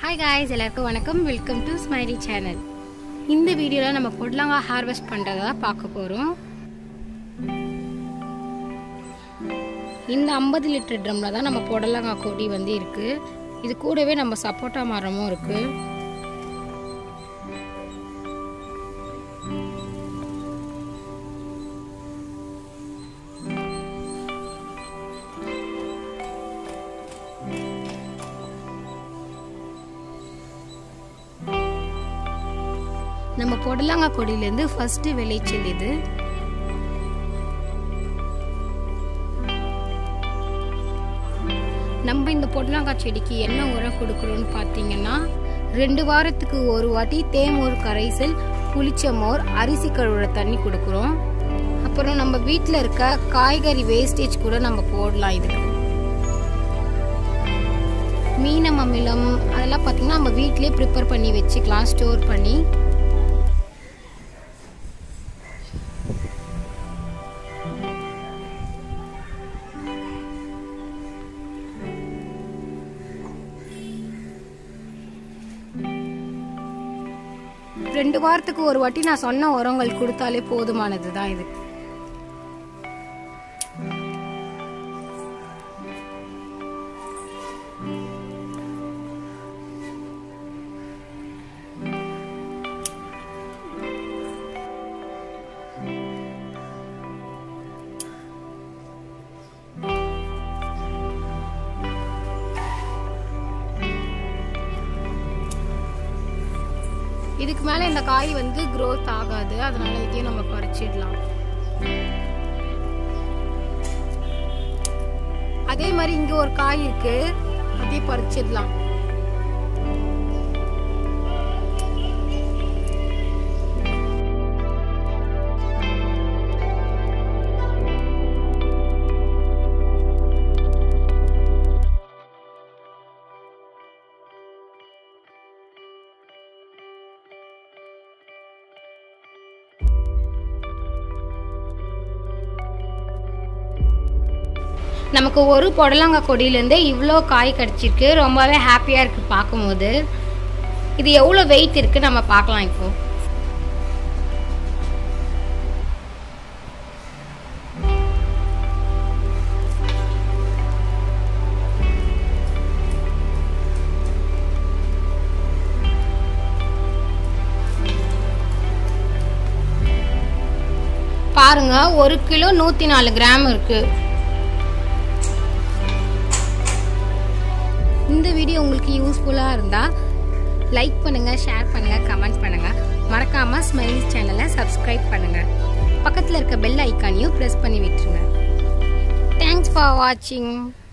hi guys எல்லாருக்கும் வணக்கம் welcome to smiley channel இந்த வீடியோவில் நம்ம பொடலங்காய் ஹார்வெஸ்ட் பண்ணுறதா பார்க்க போகிறோம் இந்த ஐம்பது லிட்டர் ட்ரம்மில் தான் நம்ம புடலங்காய் கொடி வந்து இருக்குது இது கூடவே நம்ம சப்போட்டா மரமும் இருக்குது நம்ம புடலங்காய் கொடியிலேருந்து ஃபர்ஸ்ட் விளைச்சல் இது நம்ம இந்த புடலங்காய் செடிக்கு என்ன உரம் கொடுக்குறோன்னு பார்த்தீங்கன்னா ரெண்டு வாரத்துக்கு ஒரு வாட்டி தேமோர் கரைசல் புளிச்சமோர் அரிசி கழுவுற தண்ணி கொடுக்குறோம் அப்புறம் நம்ம வீட்டில் இருக்க காய்கறி வேஸ்டேஜ் கூட நம்ம போடலாம் இதுக்கு மீனம் அமிலம் அதெல்லாம் பார்த்தீங்கன்னா நம்ம வீட்டிலே ப்ரிப்பேர் பண்ணி வச்சுக்கலாம் ஸ்டோர் பண்ணி ரெண்டு வாரத்துக்கு ஒரு வாட்டி நான் சொன்ன உரங்கள் கொடுத்தாலே போதுமானது தான் இது இதுக்கு மேல இந்த காய் வந்து growth ஆகாது அதனால இதையும் நம்ம பறிச்சிடலாம் அதே மாதிரி இங்க ஒரு காய் இருக்கு அதையும் பறிச்சிடலாம் நமக்கு ஒரு புடலங்காய் கொடியிலேருந்து இவ்வளோ காய் கிடச்சிருக்கு ரொம்பவே ஹாப்பியாக இருக்குது பார்க்கும்போது இது எவ்வளோ வெயிட் இருக்குது நம்ம பார்க்கலாம் இப்போ பாருங்க ஒரு கிலோ நூற்றி நாலு கிராம் இருக்குது இந்த வீடியோ உங்களுக்கு யூஸ்ஃபுல்லாக இருந்தால் லைக் பண்ணுங்கள் ஷேர் பண்ணுங்கள் கமெண்ட் பண்ணுங்கள் மறக்காமல் ஸ்மைலிஸ் சேனலை சப்ஸ்கிரைப் பண்ணுங்கள் பக்கத்தில் இருக்க பெல் ஐக்கானையும் ப்ரெஸ் பண்ணி விட்டுருங்க தேங்க்ஸ் ஃபார் வாட்சிங்